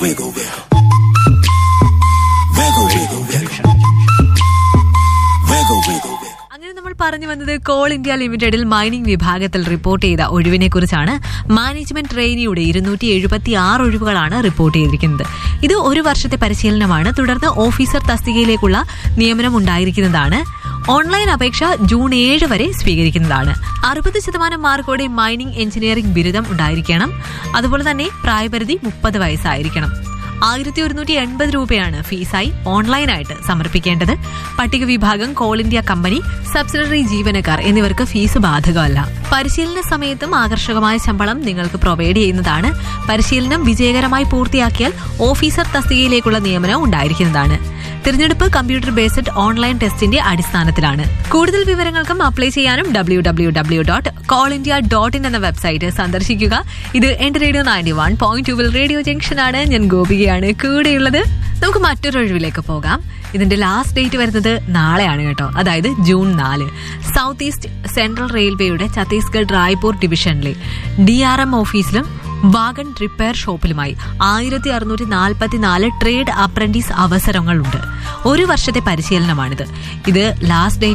wiggle, wiggle. Wiggle, wiggle, wiggle. Wiggle, wiggle, wiggle. അങ്ങനെ നമ്മൾ പറഞ്ഞു വന്നത് കോൾ ഇന്ത്യ ലിമിറ്റഡിൽ മൈനിംഗ് വിഭാഗത്തിൽ റിപ്പോർട്ട് ചെയ്ത ഒഴിവിനെ കുറിച്ചാണ് മാനേജ്മെന്റ് ട്രെയിനിയുടെ ഇരുന്നൂറ്റി എഴുപത്തി ആറ് ഒഴിവുകളാണ് റിപ്പോർട്ട് ചെയ്തിരിക്കുന്നത് ഇത് ഒരു വർഷത്തെ പരിശീലനമാണ് തുടർന്ന് ഓഫീസർ തസ്തികയിലേക്കുള്ള നിയമനം ഉണ്ടായിരിക്കുന്നതാണ് ഓൺലൈൻ അപേക്ഷ ജൂൺ ഏഴ് വരെ സ്വീകരിക്കുന്നതാണ് അറുപത് ശതമാനം മാർക്കോടെ മൈനിംഗ് എഞ്ചിനീയറിംഗ് ബിരുദം ഉണ്ടായിരിക്കണം അതുപോലെ തന്നെ പ്രായപരിധി മുപ്പത് വയസ്സായിരിക്കണം ആയിരത്തി ഒരുന്നൂറ്റി എൺപത് രൂപയാണ് ഫീസായി ഓൺലൈനായിട്ട് സമർപ്പിക്കേണ്ടത് പട്ടിക വിഭാഗം കോൾ ഇന്ത്യ കമ്പനി സബ്സിഡറി ജീവനക്കാർ എന്നിവർക്ക് ഫീസ് ബാധകമല്ല പരിശീലന സമയത്തും ആകർഷകമായ ശമ്പളം നിങ്ങൾക്ക് പ്രൊവൈഡ് ചെയ്യുന്നതാണ് പരിശീലനം വിജയകരമായി പൂർത്തിയാക്കിയാൽ ഓഫീസർ തസ്തികയിലേക്കുള്ള നിയമനം ഉണ്ടായിരിക്കുന്നതാണ് തിരഞ്ഞെടുപ്പ് കമ്പ്യൂട്ടർ ബേസ്ഡ് ഓൺലൈൻ ടെസ്റ്റിന്റെ അടിസ്ഥാനത്തിലാണ് കൂടുതൽ വിവരങ്ങൾക്കും അപ്ലൈ ചെയ്യാനും W W W dot coal India dot in എന്ന വെബ്സൈറ്റ് സന്ദർശിക്കുക ഇത് എന്റെ റേഡിയോ നയൻറ്റി വൺ പോയിന്റ് ടൂവിൽ റേഡിയോ ജംഗ്ഷൻ ആണ് ഞാൻ ഗോപികയാണ് കൂടെയുള്ളത് നമുക്ക് മറ്റൊരു ഒഴിവിലേക്ക് പോകാം ഇതിന്റെ ലാസ്റ്റ് ഡേറ്റ് വരുന്നത് നാളെയാണ് കേട്ടോ അതായത് ജൂൺ നാല് സൗത്ത് ഈസ്റ്റ് സെൻട്രൽ റെയിൽവേയുടെ ഛത്തീസ്ഗഡ് റായ്പൂർ ഡിവിഷനിലെ ഡി ആർ എം ഓഫീസിലും വാഗൺ റിപ്പയർ ഷോപ്പിലുമായി ആയിരത്തി അറുന്നൂറ്റി നാൽപ്പത്തിനാല് ട്രേഡ് അപ്രന്റീസ് അവസരങ്ങളുണ്ട് ഒരു വർഷത്തെ പരിശീലനമാണിത് ഇത് ലാസ്റ്റ് ഡേറ്റ്